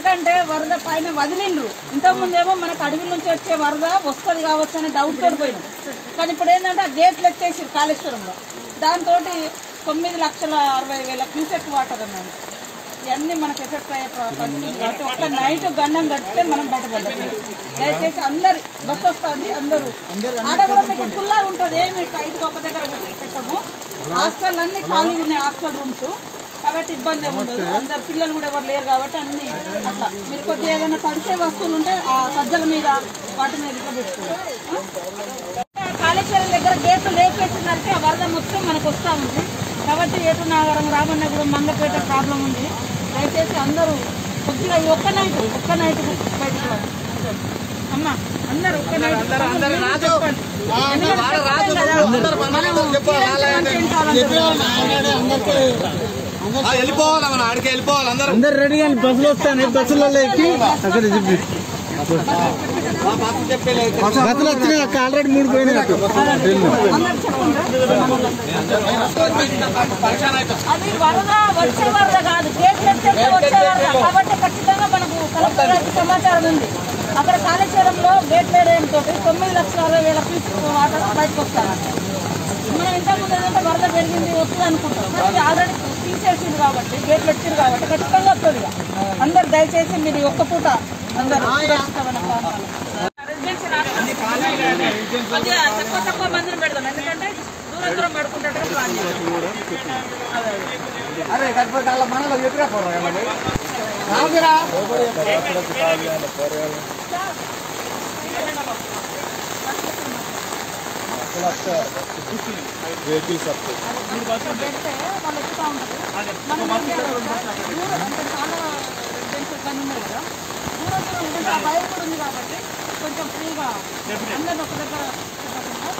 ఎందుకంటే వరద పైన వదిలిండ్రు ఇంతకుముందేమో మనకు అడవి నుంచి వచ్చే వరద వస్తుంది కావచ్చు అనే డౌట్ తోటి పోయినాం కానీ ఇప్పుడు ఏంటంటే ఆ గేట్లు ఎత్తేసి కాళేశ్వరంలో దాంతో తొమ్మిది లక్షల అరవై వేల క్యూసెక్ వాటర్ అన్నాడు ఇవన్నీ మనకు ఎఫెక్ట్ అయ్యే ప- పరిస్థితి కాబట్టి ఒక్క నైట్ గండం కడితే మనం బయటపడ్డాం దయచేసి అందరు బస్ వస్తుంది అందరూ ఆడ కూడా మీకు ఫుల్లా ఉంటుంది ఏమి ఐదుకి ఒక దగ్గర పెట్టము హాస్టల్ అన్ని ఖాళీ ఉన్నాయి హాస్టల్ రూమ్స్ కాబట్టి ఇబ్బంది ఏమి ఉండదు అందరు పిల్లలు కూడా ఎవరు లేరు కాబట్టి అన్ని అట్లా మీరు కొద్దిగా ఏదైనా తడిసే వస్తువులు ఉంటే ఆ సజ్జల మీద వాటి మీద ఇట్లా పెట్టుకోవాలి ఆ? కాళేశ్వరం దగ్గర గేట్లు లేపేసినట్టు ఆ వరద మొత్తం మనకు వస్తూ ఉంది కాబట్టి ఏటు నాగరం రామన్నగూడెం మంగపేట ప్రాబ్లం ఉంది దయచేసి అందరూ కొద్దిగా ఈ ఒక్క నైట్ ఒక్క నైట్ బయటకు రండి. అమ్మ అందరూ ఒక్క నైట్ చెప్పండి. ఎందుకంటే ఆ, వెళ్ళిపోవాలి మన ఆడికి వెళ్ళిపోవాలి అందరూ అందరు రెడీ కానీ బస్సులు వస్తాను బస్సులలో ఎక్కి అక్కడ చెప్పి ఆ బస్సు చెప్పలేదు బస్సులు వచ్చినాయి అక్క ఆల్రెడీ మూడు పోయినాయి అక్క అందరూ చెప్పండి అది వరద వచ్చే వరద కాదు గేట్లు ఎత్తేస్తే వచ్చే వరద కాబట్టి ఖచ్చితంగా మనకు కలెక్టర్ గారికి సమాచారం ఉంది అక్కడ కాళేశ్వరంలో గేట్ వేయడంతో తొమ్మిది లక్షల అరవై వేల ఫీజు వాటర్ బయటకు వస్తారు మనం ఇంతకుముందు ఏంటంటే వరద పెరిగింది వస్తుంది అనుకుంటాం కానీ ఆల్రెడీ తీసేసింది కాబట్టి గేట్లు వచ్చింది కాబట్టి ఖచ్చితంగా వస్తుంది ఇక. అందరు దయచేసి మీరు ఈ ఒక్క పూట అందరూ సురక్షితమైన ప్రాంతాలు. రెసిడెన్సీ రాష్ట్రం. కొద్దిగా తక్కువ తక్కువ మందిని పెడదాం ఎందుకంటే దూరం దూరం పెడుకుంటే ప్లాన్ చేస్తాం అదే అదే. అరే కాకపోతే వాళ్ళ మనలో ఎదురా పోరా రాదురా పెడితే వాళ్ళు ఎక్కుతా ఉంటారు మనం ఏం చేయాలి? దూరం అంటే చాలా రెసిడెన్షియల్ పని ఉన్నాయి కదా దూరం దూరం ఉంటుంది ఆ భయం కూడా ఉంది కాబట్టి కొంచెం ఫ్రీగా అందరిని ఒక దగ్గర పెట్టకుండా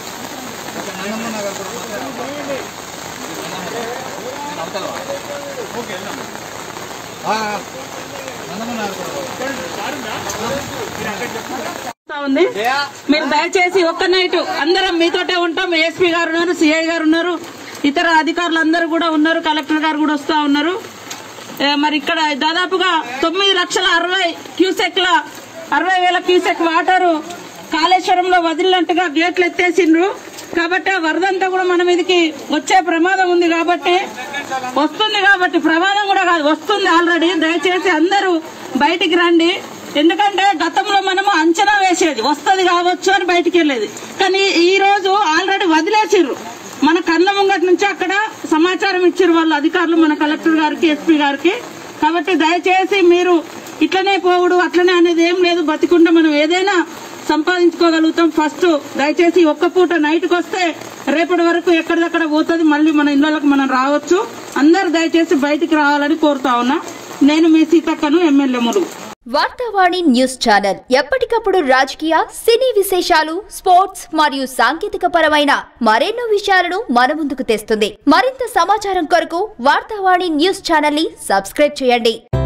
వస్తా ఉంది మీరు దయచేసి ఒక్క నైట్ అందరం మీతోటే ఉంటాం ఏఎస్పీ గారు ఉన్నారు సిఐ గారు ఉన్నారు ఇతర అధికారులు అందరూ కూడా ఉన్నారు కలెక్టర్ గారు కూడా వస్తా ఉన్నారు ఏ, మరి ఇక్కడ దాదాపుగా తొమ్మిది లక్షల అరవై క్యూసెక్ల అరవై వేల క్యూసెక్ వాటరు కాళేశ్వరంలో వదిలినట్టుగా గేట్లు ఎత్తేసిండ్రు కాబట్టి ఆ వరదంతా కూడా మన మీదకి వచ్చే ప్రమాదం ఉంది కాబట్టి వస్తుంది కాబట్టి ప్రమాదం కూడా కాదు వస్తుంది ఆల్రెడీ దయచేసి అందరూ బయటికి రండి ఎందుకంటే గతంలో మనము అంచనా వేసేది వస్తది కావచ్చు అని బయటికి వెళ్ళేది కానీ ఈ రోజు ఆల్రెడీ వదిలేసిర్రు మన కళ్ళ ముంగటి నుంచి అక్కడ సమాచారం ఇచ్చారు వాళ్ళ అధికారులు మన కలెక్టర్ గారికి ఎస్పీ గారికి కాబట్టి దయచేసి మీరు ఇట్లనే పోవుడు అట్లనే అనేది ఏం లేదు బతికుంటే మనం ఏదైనా సంపాదించుకోగలుగుతాం ఫస్ట్ దయచేసి ఒక్క పూట నైట్కి వస్తే రేపటి వరకు ఎక్కడిదక్కడ పోతుంది మళ్ళీ మన ఇళ్ళకి మనం రావచ్చు అందరు దయచేసి బయటికి రావాలని కోరుతా ఉన్నా నేను మీ సీతక్కను ఎమ్మెల్యే మురుగు వార్తావాణి న్యూస్ ఛానల్ ఎప్పటికప్పుడు రాజకీయ సినీ విశేషాలు స్పోర్ట్స్ మరియు సాంకేతిక పరమైన మరెన్నో విషయాలను మన ముందుకు తెస్తుంది మరింత సమాచారం కొరకు వార్తావాణి న్యూస్ ఛానల్ ని సబ్స్క్రైబ్ చేయండి